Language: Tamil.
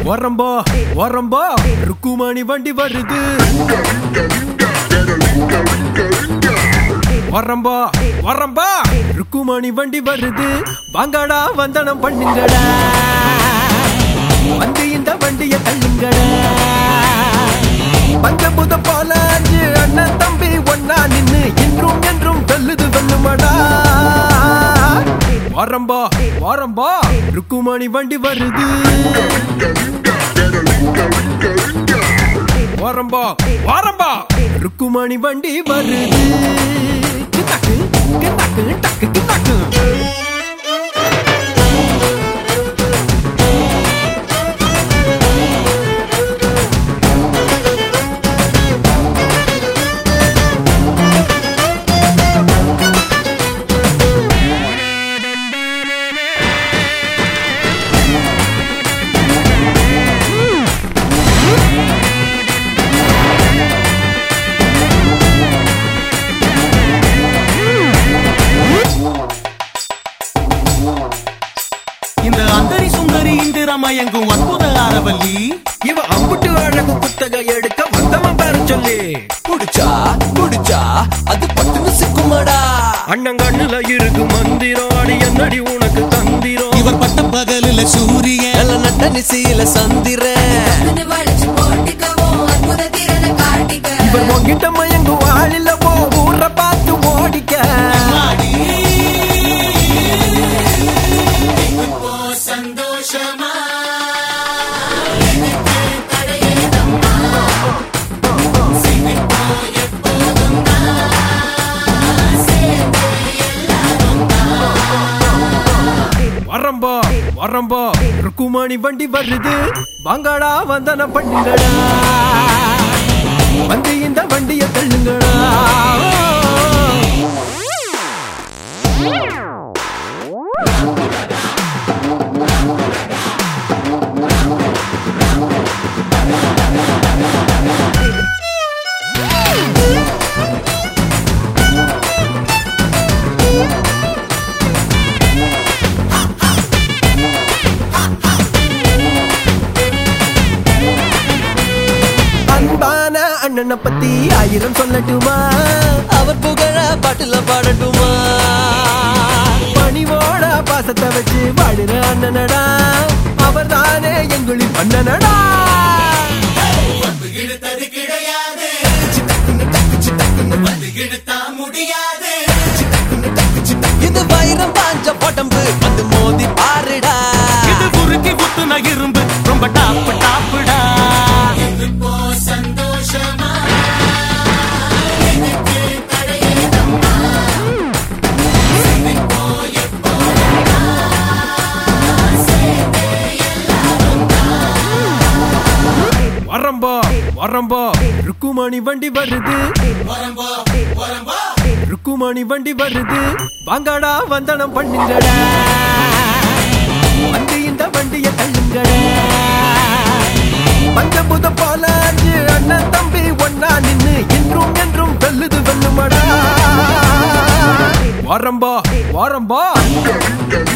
வரம்பா வரம்பா ருக்குமணி வண்டி வருது வரம்பா வரம்பா ருக்குமணி வண்டி வருது வாங்கடா வந்தனம் பண்ணுங்கடா வந்து இந்த வண்டிய தள்ளுங்கடா பஞ்சபுத போல அஞ்சு அண்ணன் தம்பி ஒன்னா நின்னு இன்றும் என்றும் வெல்லுது வெல்லுமடா வரம்பா வரம்பா ருக்குமணி வண்டி வருது வரம்பா வரம்பா ருக்குமணி வண்டி வருது கிட்டாக்கு கிட்டாக்கு டக்கு கிட்டாக்கு இந்த அந்தரி சுந்தரி இந்திரமயங்கும் அற்புத ஆரவல்லி இவ அம்புட்டு அழகு புத்தக எடுக்க வந்தவன் பேர சொல்லி புடிச்சா புடிச்சா அது பட்டுன்னு சிக்குமாடா அண்ணங்கண்ணுல இருக்கு மந்திரம் அடி என்னடி உனக்கு தந்திரம் இவர் பட்ட பகலில சூரியன் நல்ல நட்ட நிசையில சந்திரன் கண்ணு வளைச்சு போட்டுக்கவும் அற்புத திறனை காட்டிக்க இவர் உன்கிட்ட மயங்கும் ஆளில போ ஊரை பார்த்து ஓடிக்க மாடி. வரம்பா வரம்பா ருக்குமணி வண்டி வருது வாங்கடா வந்தன பண்ணுங்கடா வந்து இந்த வண்டிய தள்ளுங்கடா அன்பான அண்ணனை பத்தி ஆயிரம் சொல்லட்டுமா அவர் புகழ பாட்டுல பாடட்டுமா பணிவோட பாசத்தை வச்சு வாழுற அண்ணனடா அவர் தானே எங்களின் அண்ணனடா இது வைரம் பாஞ்ச உடம்பு வந்து மோதி பாருடா இது குறுக்கி குத்துன இரும்பு ரொம்ப டாப்பு டாப்புடா வரம்பா வரம்பா ருக்குமணி வண்டி வருது ருக்குமணி வண்டி வருது வாங்கடா வந்தனம் பண்ணுங்கடா வந்து இந்த வண்டிய தள்ளுங்கடா பஞ்சபுத போல அஞ்சு அண்ணன் தம்பி ஒன்னா நின்னு இன்றும் என்றும் வெல்லுது வெல்லுமடா வரம்பா வரம்பா